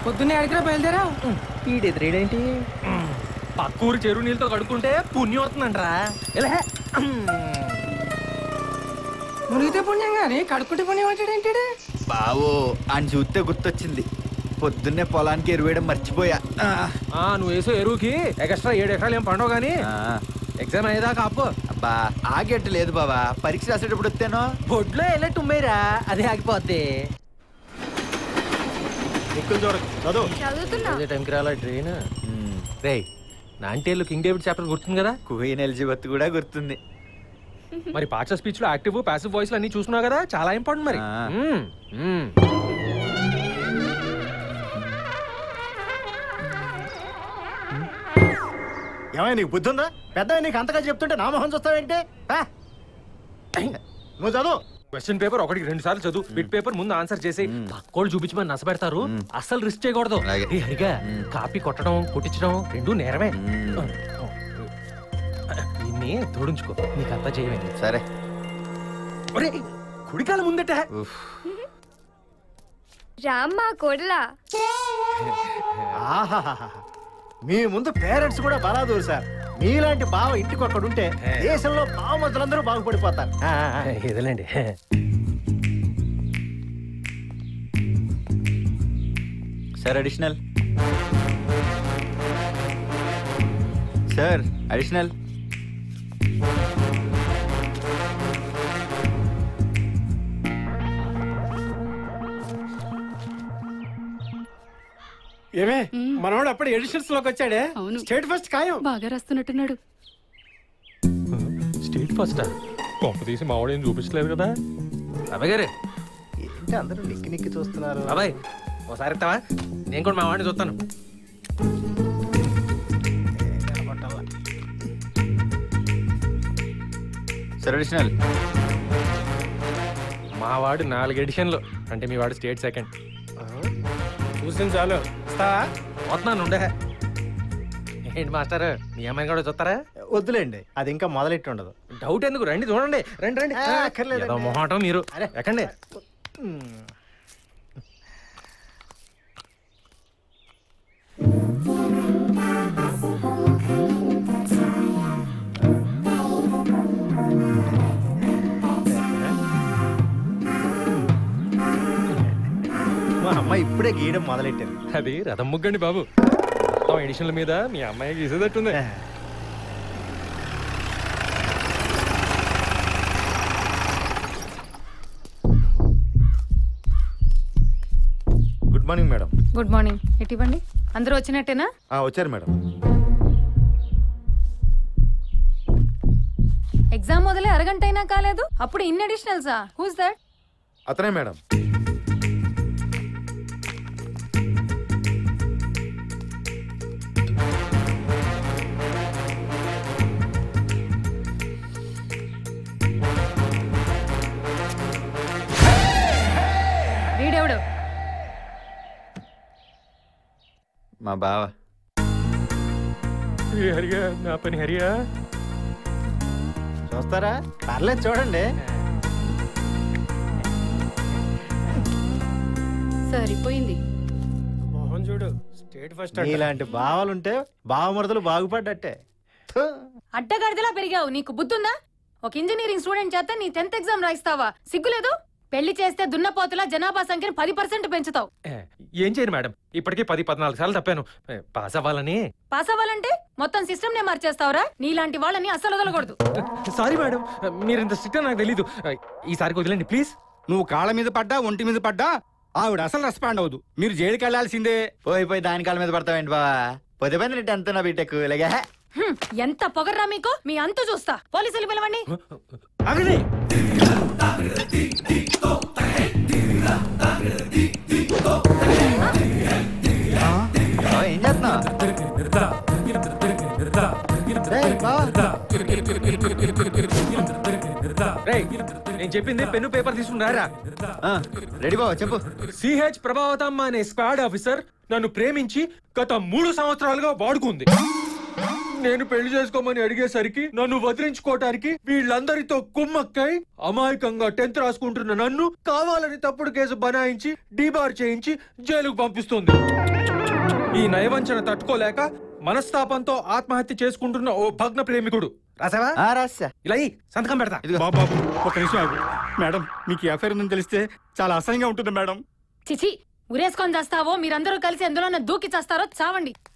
పొద్దున్నే అడిగిరా బయలుదేరా ఈడెదురేడేంటి పక్కూరు చెరువు నీళ్ళతో కడుక్కుంటే పుణ్యం వస్తుందంటరా ఎలా మునిగితే పుణ్యం కానీ కడుక్కుంటే పుణ్యం అంటాడేంటి బావో అని చూస్తే గుర్తొచ్చింది పొద్దున్నే పొలానికి ఎరువేయడం మర్చిపోయా ఆ, ఆ నువ్వు వేసే ఎరువుకి ఎక్స్ట్రా ఏడు ఎకరాలు ఏం పండవు కానీ ఆ, ఎగ్జామ్ అయ్యేదాకా అప్పు అబ్బా ఆగేట్టు లేదు బావా పరీక్ష రాసేటప్పుడు వస్తేనో బొడ్లో వెళ్ళట్టు ఉమ్మేరా అదే ఆగిపోద్ది ఎక్కువ చూడకు చదువు చదువుతున్నా అదే టైంకి రాలా ట్రైన్ రే నాంటేళ్ళు కింగ్ డేవిడ్ చాప్టర్ గుర్తుంది కదా కుహీన్ ఎలిజబెత్ కూడా గుర్తుంది మరి పాఠ స్పీచ్ లో యాక్టివ్ పాసివ్ వాయిస్ అన్ని చూసుకున్నావు కదా చాలా ఇంపార్టెంట్ మరి ఆ. మ్మ్. మ్మ్. ఏమైనా నీకు బుద్ధి ఉందా పెద్ద నీకు అంతగా చెప్తుంటే నా మొహం చూస్తావేంటి ఆ? నువ్వు చదువు క్వశ్చన్ పేపర్ ఒకటికి రెండు సార్లు చదువు బిట్ పేపర్ ముందు ఆన్సర్ చేసి పక్కోళ్ళు చూపించమని నసపెడతారు అస్సలు రిస్క్ చేయకూడదు అలాగే. ఏ హరిగా కాపీ కొట్టడం కొట్టించడం రెండు నేరమే మ్మ్. దీన్ని తోడించుకో నీకంతా చేయమని సరే ఒరే కుడికాల ముందట ఉఫ్. రామ్మా కొడలా ఆహాహాహా. మీ ముందు పేరెంట్స్ కూడా బలాదూరు సార్ మీలాంటి బావ ఇంటికి ఒక్కడుంటే దేశంలో బావమతులందరూ బాగుపడిపోతారు ఆ, ఆ, ఆ. ఇదేలేండి సార్ అడిషనల్ సార్ అడిషనల్ ఏమే మనోడు అప్పుడు ఎడిషన్స్ లోకి వచ్చాడే అవును. స్టేట్ ఫస్ట్ ఖాయం బాగా రాస్తున్నట్టున్నాడు స్టేట్ ఫస్ట్ కొంప తీసి మావాడేం చూపించలేదు కదా అబ్బాయి గారు ఏంటి అందరూ నిక్కి నిక్కి చూస్తున్నారు బాబాయ్ ఒకసారి ఇస్తావా నేను కూడా మా వాడిని చూస్తాను సార్ అడిషనల్ మా వాడు నాలుగు ఎడిషన్లు అంటే మీ వాడు స్టేట్ సెకండ్ చూసింది చాలు వస్తావా పోతున్నాను ఉండే ఏంటి మాస్టర్ మీ అమ్మాయిని కూడా చూస్తారా వద్దులేండి అది ఇంకా మొదలెట్టి ఉండదు డౌట్ ఎందుకు రండి చూడండి రండి రండి ఆ, అక్కర్లేదండి. ఏదో మొహాటం మీరు అరే. ఎక్కండి మా అమ్మాయి ఇప్పుడే గీయడం మొదలెట్టారు అది రథం ముగ్గండి బాబు మొత్తం ఎడిషన్ల మీద మీ అమ్మాయి గీసేటట్టుంది good morning madam good morning ఎటు ఇవ్వండి అందరూ వచ్చినట్టేనా వచ్చారు మేడం ఎగ్జామ్ మొదలై అరగంట అయినా కాలేదు అప్పుడు ఇన్ అడిషనల్సా హూస్ దట్ అతనే మేడం వీడెవడు మా బావ ఏ హరియా నా పని హరియా చూస్తారా పర్లేదు చూడండి సరిపోయింది మోహన్ చూడు స్టేట్ ఫస్ట్ ఇలాంటి భావాలుంటే బావమరదలు బాగుపడ్డట్టే థు. అడ్డగాడిదలా పెరిగావు నీకు బుద్ధుందా ఒక ఇంజనీరింగ్ స్టూడెంట్ చేత నీ టెన్త్ ఎగ్జామ్ రాయిస్తావా సిగ్గులేదు పెళ్లి చేస్తే దున్నపోతుల జనాభా సంఖ్యను పది పర్సెంట్ పెంచుతావు ఏ, ఏం చేయను మేడం ఇప్పటికీ పది పద్నాలుగు సార్లు తప్పాను ఏ, పాస్ అవ్వాలని పాస్ అవ్వాలంటే మొత్తం సిస్టమ్ నే మార్చేస్తావురా నీలాంటి వాళ్ళని అస్సలు వదలకూడదు సారీ మేడం మీరు ఇంత స్ట్రిక్ట్ నాకు తెలీదు ఈసారికి వదిలేండి ప్లీజ్ నువ్వు కాళ్ళ మీద పడ్డా ఒంటి మీద పడ్డా ఆవిడ అసలు రెస్పాండ్ అవ్వదు మీరు జైలుకి వెళ్లాల్సిందే పోయి పోయి దాని కాళ్ళ మీద పడతావేంటి బావా పొద్దు పైన టెన్త్ నా బీటెక్ ఇలాగే హ్మ్, ఎంత పొగర్రా మీకు మీ అంతు చూస్తా పోలీసులు పిలవండి అగని ఏం చేస్తున్నావు రేయ్, బావ. రేయ్ నేను చెప్పింది పెన్ను పేపర్ తీసుకున్నారా ఆ, రెడీ బావ చెప్పు సిహెచ్ ప్రభావతమ్మ అనే స్క్వాడ్ ఆఫీసర్ నన్ను ప్రేమించి గత మూడు సంవత్సరాలుగా వాడుకుంది నేను పెళ్లి చేసుకోమని అడిగేసరికి నన్ను వదిలించుకోవటానికి వీళ్ళందరితో కుమ్మక్కై అమాయకంగా టెన్త్ రాసుకుంటున్న నన్ను కావాలని తప్పుడు కేసు బనాయించి డీబార్ చేయించి జైలుకు పంపిస్తుంది ఈ నయవంచన తట్టుకోలేక మనస్తాపంతో ఆత్మహత్య చేసుకుంటున్న ఓ భగ్న ప్రేమికుడు రాసావా ఆ రాసా ఇలా ఇయ్యి, సంతకం పెడతా ఇదిగో బాబు బాబు ఒక నిమిషం ఆగు మేడం మీకు ఈ అఫైర్ ఉందని తెలిస్తే చాలా అసహ్యంగా ఉంటుంది మేడం చిచి ఉరేసుకొని చేస్తావో మీరందరూ కలిసి ఎందులోనే దూకి చేస్తారో చావండి